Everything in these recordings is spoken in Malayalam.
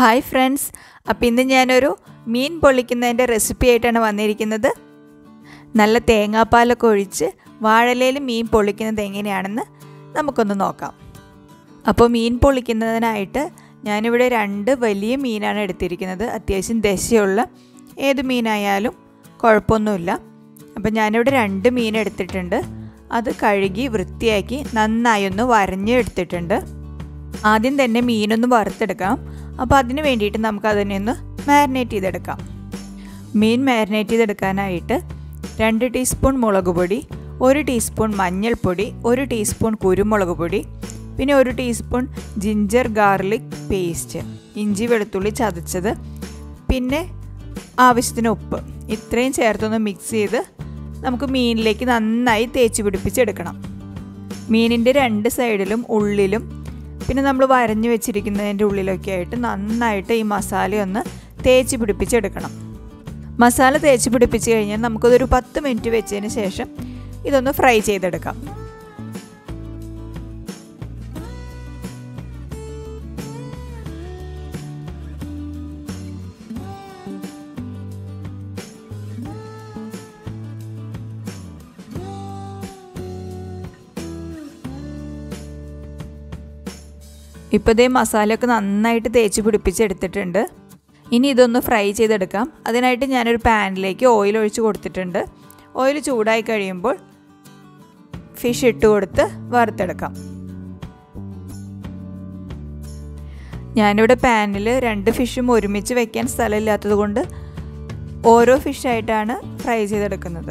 ഹായ് ഫ്രണ്ട്സ് അപ്പോൾ ഇന്ന് ഞാനൊരു മീൻ പൊള്ളിക്കുന്നതിൻ്റെ റെസിപ്പി ആയിട്ടാണ് വന്നിരിക്കുന്നത് നല്ല തേങ്ങാപ്പാലൊക്കെ ഒഴിച്ച് വാഴലയിൽ മീൻ പൊള്ളിക്കുന്നത് എങ്ങനെയാണെന്ന് നമുക്കൊന്ന് നോക്കാം അപ്പോൾ മീൻ പൊള്ളിക്കുന്നതിനായിട്ട് ഞാനിവിടെ രണ്ട് വലിയ മീനാണ് എടുത്തിരിക്കുന്നത് അത്യാവശ്യം ദശയുള്ള ഏത് മീനായാലും കുഴപ്പമൊന്നുമില്ല അപ്പോൾ ഞാനിവിടെ രണ്ട് മീൻ എടുത്തിട്ടുണ്ട് അത് കഴുകി വൃത്തിയാക്കി നന്നായി ഒന്ന് വരഞ്ഞ് എടുത്തിട്ടുണ്ട് ആദ്യം തന്നെ മീനൊന്ന് വറുത്തെടുക്കാം അപ്പോൾ അതിന് വേണ്ടിയിട്ട് നമുക്ക് അതിനെ ഒന്ന് മാരിനേറ്റ് ചെയ്തെടുക്കാം മീൻ മാരിനേറ്റ് ചെയ്തെടുക്കാനായിട്ട് രണ്ട് ടീസ്പൂൺ മുളക് പൊടി ഒരു ടീസ്പൂൺ മഞ്ഞൾപ്പൊടി ഒരു ടീസ്പൂൺ കുരുമുളക് പൊടി പിന്നെ ഒരു ടീസ്പൂൺ ജിഞ്ചർ ഗാർലിക് പേസ്റ്റ് ഇഞ്ചി വെളുത്തുള്ളി ചതച്ചത് പിന്നെ ആവശ്യത്തിന് ഉപ്പ് ഇത്രയും ചേർത്തൊന്ന് മിക്സ് ചെയ്ത് നമുക്ക് മീനിലേക്ക് നന്നായി തേച്ച് പിടിപ്പിച്ചെടുക്കണം മീനിൻ്റെ രണ്ട് സൈഡിലും ഉള്ളിലും പിന്നെ നമ്മൾ വരഞ്ഞു വെച്ചിരിക്കുന്നതിൻ്റെ ഉള്ളിലൊക്കെ ആയിട്ട് നന്നായിട്ട് ഈ മസാലയൊന്ന് തേച്ച് പിടിപ്പിച്ചെടുക്കണം മസാല തേച്ച് പിടിപ്പിച്ച് കഴിഞ്ഞാൽ നമുക്കതൊരു പത്ത് മിനിറ്റ് വെച്ചതിന് ശേഷം ഇതൊന്ന് ഫ്രൈ ചെയ്തെടുക്കാം ഇപ്പോൾ ഇതേ മസാലയൊക്കെ നന്നായിട്ട് തേച്ച് പിടിപ്പിച്ചെടുത്തിട്ടുണ്ട് ഇനി ഇതൊന്ന് ഫ്രൈ ചെയ്തെടുക്കാം അതിനായിട്ട് ഞാനൊരു പാനിലേക്ക് ഓയിൽ ഒഴിച്ച് കൊടുത്തിട്ടുണ്ട് ഓയിൽ ചൂടായി കഴിയുമ്പോൾ ഫിഷ് ഇട്ട് കൊടുത്ത് വറുത്തെടുക്കാം ഞാനിവിടെ പാനിൽ രണ്ട് ഫിഷും ഒരുമിച്ച് വെക്കാൻ സ്ഥലമില്ലാത്തത് കൊണ്ട് ഓരോ ഫിഷായിട്ടാണ് ഫ്രൈ ചെയ്തെടുക്കുന്നത്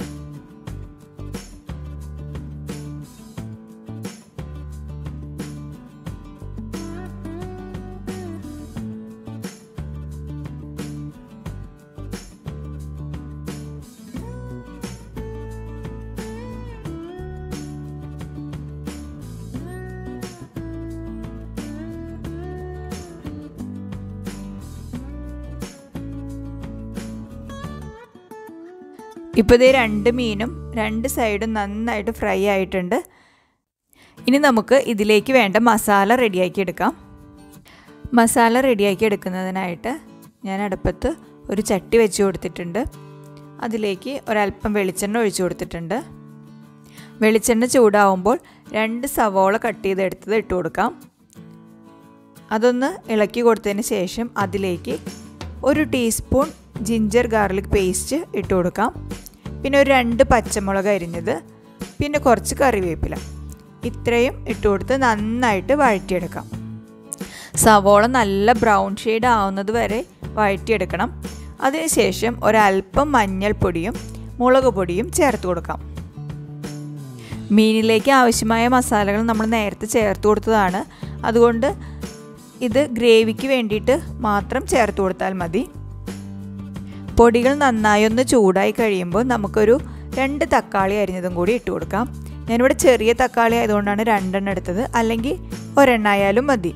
ഇപ്പോൾ ഇതേ രണ്ട് മീനും രണ്ട് സൈഡും നന്നായിട്ട് ഫ്രൈ ആയിട്ടുണ്ട് ഇനി നമുക്ക് ഇതിലേക്ക് വേണ്ട മസാല റെഡിയാക്കി എടുക്കാം മസാല റെഡിയാക്കി എടുക്കുന്നതിനായിട്ട് ഞാൻ അടുപ്പത്ത് ഒരു ചട്ടി വെച്ച് കൊടുത്തിട്ടുണ്ട് അതിലേക്ക് ഒരല്പം വെളിച്ചെണ്ണ ഒഴിച്ചു കൊടുത്തിട്ടുണ്ട് വെളിച്ചെണ്ണ ചൂടാവുമ്പോൾ രണ്ട് സവോള കട്ട് ചെയ്തെടുത്തത് ഇട്ട് കൊടുക്കാം അതൊന്ന് ഇളക്കി കൊടുത്തതിന് ശേഷം അതിലേക്ക് ഒരു ടീസ്പൂൺ ജിഞ്ചർ ഗാർലിക് പേസ്റ്റ് ഇട്ട് കൊടുക്കാം പിന്നെ ഒരു രണ്ട് പച്ചമുളക് അരിഞ്ഞത് പിന്നെ കുറച്ച് കറിവേപ്പില ഇത്രയും ഇട്ട് കൊടുത്ത് നന്നായിട്ട് വഴറ്റിയെടുക്കാം സവോള നല്ല ബ്രൗൺ ഷെയ്ഡ് ആവുന്നത് വരെ വഴറ്റിയെടുക്കണം അതിനുശേഷം ഒരല്പം മഞ്ഞൾപ്പൊടിയും മുളക് പൊടിയും ചേർത്ത് കൊടുക്കാം മീനിലേക്ക് ആവശ്യമായ മസാലകൾ നമ്മൾ നേരത്തെ ചേർത്ത് കൊടുത്തതാണ് അതുകൊണ്ട് ഇത് ഗ്രേവിക്ക് വേണ്ടിയിട്ട് മാത്രം ചേർത്ത് കൊടുത്താൽ മതി പൊടികൾ നന്നായി ഒന്ന് ചൂടായി കഴിയുമ്പോൾ നമുക്കൊരു രണ്ട് തക്കാളി അരിഞ്ഞതും കൂടി ഇട്ട് കൊടുക്കാം ഞാനിവിടെ ചെറിയ തക്കാളി ആയതുകൊണ്ടാണ് രണ്ടെണ്ണം എടുത്തത് അല്ലെങ്കിൽ ഒരെണ്ണായാലും മതി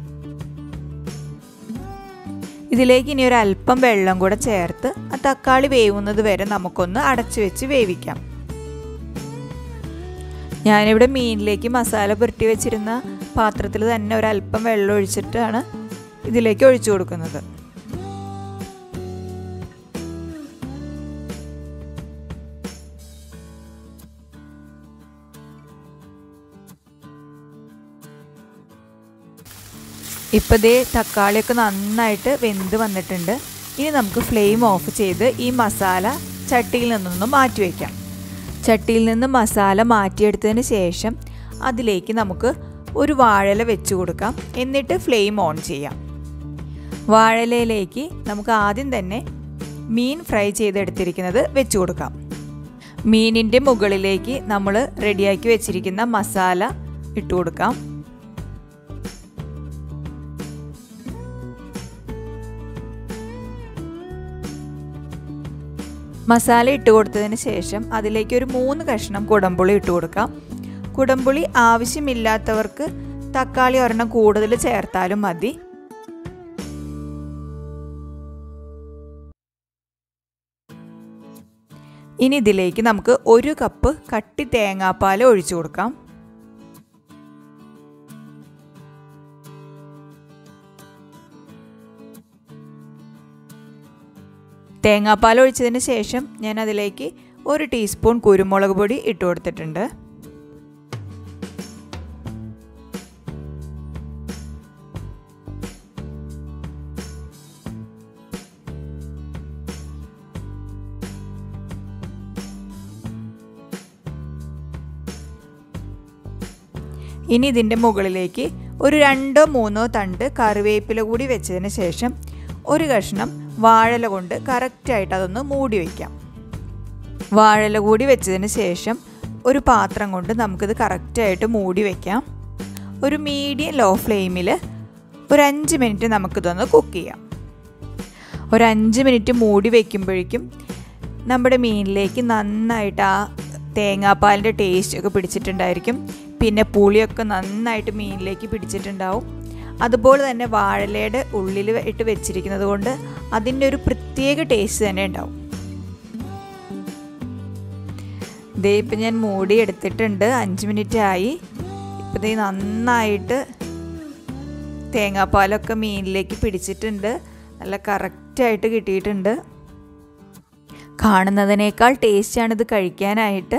ഇതിലേക്ക് ഇനി ഒരു അല്പം വെള്ളം കൂടെ ചേർത്ത് ആ തക്കാളി വേവുന്നത് വരെ നമുക്കൊന്ന് അടച്ചു വെച്ച് വേവിക്കാം ഞാനിവിടെ മീനിലേക്ക് മസാല പുരട്ടി വെച്ചിരുന്ന പാത്രത്തിൽ തന്നെ ഒരല്പം വെള്ളം ഒഴിച്ചിട്ടാണ് ഇതിലേക്ക് ഒഴിച്ചു കൊടുക്കുന്നത് ഇപ്പോൾ ദേ തക്കാളിയൊക്കെ നന്നായിട്ട് വെന്ത് വന്നിട്ടുണ്ട് ഇനി നമുക്ക് ഫ്ലെയിം ഓഫ് ചെയ്ത് ഈ മസാല ചട്ടിയിൽ നിന്നൊന്ന് മാറ്റി വയ്ക്കാം ചട്ടിയിൽ നിന്ന് മസാല മാറ്റിയെടുത്തതിന് ശേഷം അതിലേക്ക് നമുക്ക് ഒരു വാഴല വെച്ച് കൊടുക്കാം എന്നിട്ട് ഫ്ലെയിം ഓൺ ചെയ്യാം വാഴലയിലേക്ക് നമുക്ക് ആദ്യം തന്നെ മീൻ ഫ്രൈ ചെയ്തെടുത്തിരിക്കുന്നത് വെച്ച് കൊടുക്കാം മീനിൻ്റെ മുകളിലേക്ക് നമ്മൾ റെഡിയാക്കി വെച്ചിരിക്കുന്ന മസാല ഇട്ട് കൊടുക്കാം മസാല ഇട്ട് കൊടുത്തതിന് ശേഷം അതിലേക്ക് ഒരു മൂന്ന് കഷ്ണം കുടംപുളി ഇട്ട് കൊടുക്കാം കുടംപുളി ആവശ്യമില്ലാത്തവർക്ക് തക്കാളി ഒരെണ്ണം കൂടുതൽ ചേർത്താലും മതി ഇനി ഇതിലേക്ക് നമുക്ക് ഒരു കപ്പ് കട്ടി തേങ്ങാപ്പാൽ ഒഴിച്ചു കൊടുക്കാം തേങ്ങാപ്പാൽ ഒഴിച്ചതിന് ശേഷം ഞാൻ അതിലേക്ക് ഒരു ടീസ്പൂൺ കുരുമുളക് പൊടി ഇട്ട് കൊടുത്തിട്ടുണ്ട് ഇനി ഇതിൻ്റെ മുകളിലേക്ക് ഒരു രണ്ടോ മൂന്നോ തണ്ട് കറിവേപ്പില കൂടി വെച്ചതിന് ശേഷം ഒരു കഷ്ണം വാഴല കൊണ്ട് കറക്റ്റായിട്ട് അതൊന്ന് മൂടി വയ്ക്കാം വാഴല കൂടി വെച്ചതിന് ശേഷം ഒരു പാത്രം കൊണ്ട് നമുക്കിത് കറക്റ്റായിട്ട് മൂടി വയ്ക്കാം ഒരു മീഡിയം ലോ ഫ്ലെയിമിൽ ഒരു അഞ്ച് മിനിറ്റ് നമുക്കിതൊന്ന് കുക്ക് ചെയ്യാം ഒരു അഞ്ച് മിനിറ്റ് മൂടി വയ്ക്കുമ്പോഴേക്കും നമ്മുടെ മീനിലേക്ക് നന്നായിട്ട് ആ തേങ്ങാപ്പാലിൻ്റെ ടേസ്റ്റ് ഒക്കെ പിടിച്ചിട്ടുണ്ടായിരിക്കും പിന്നെ പുളിയൊക്കെ നന്നായിട്ട് മീനിലേക്ക് പിടിച്ചിട്ടുണ്ടാവും അതുപോലെ തന്നെ വാഴലയുടെ ഉള്ളിൽ ഇട്ട് വെച്ചിരിക്കുന്നത് കൊണ്ട് അതിൻ്റെ ഒരു പ്രത്യേക ടേസ്റ്റ് തന്നെ ഉണ്ടാവും ഇതേ ഇപ്പം ഞാൻ മൂടി എടുത്തിട്ടുണ്ട് അഞ്ച് മിനിറ്റ് ആയി ഇപ്പം ഇതേ നന്നായിട്ട് തേങ്ങാപ്പാലൊക്കെ മീനിലേക്ക് പിടിച്ചിട്ടുണ്ട് നല്ല കറക്റ്റായിട്ട് കിട്ടിയിട്ടുണ്ട് കാണുന്നതിനേക്കാൾ ടേസ്റ്റാണിത് കഴിക്കാനായിട്ട്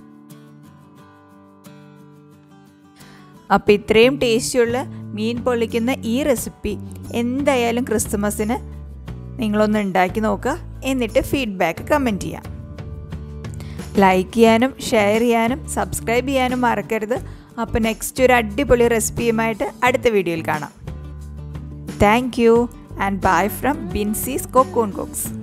അപ്പോൾ ഇത്രയും ടേസ്റ്റിയുള്ള മീൻ പൊള്ളിക്കുന്ന ഈ റെസിപ്പി എന്തായാലും ക്രിസ്മസിന് നിങ്ങളൊന്ന് ഉണ്ടാക്കി നോക്കുക എന്നിട്ട് ഫീഡ്ബാക്ക് കമൻറ്റ് ചെയ്യാം ലൈക്ക് ചെയ്യാനും ഷെയർ ചെയ്യാനും സബ്സ്ക്രൈബ് ചെയ്യാനും മറക്കരുത് അപ്പോൾ നെക്സ്റ്റ് ഒരു അടിപൊളി റെസിപ്പിയുമായിട്ട് അടുത്ത വീഡിയോയിൽ കാണാം thank you and bye from Binsy's cocoon cooks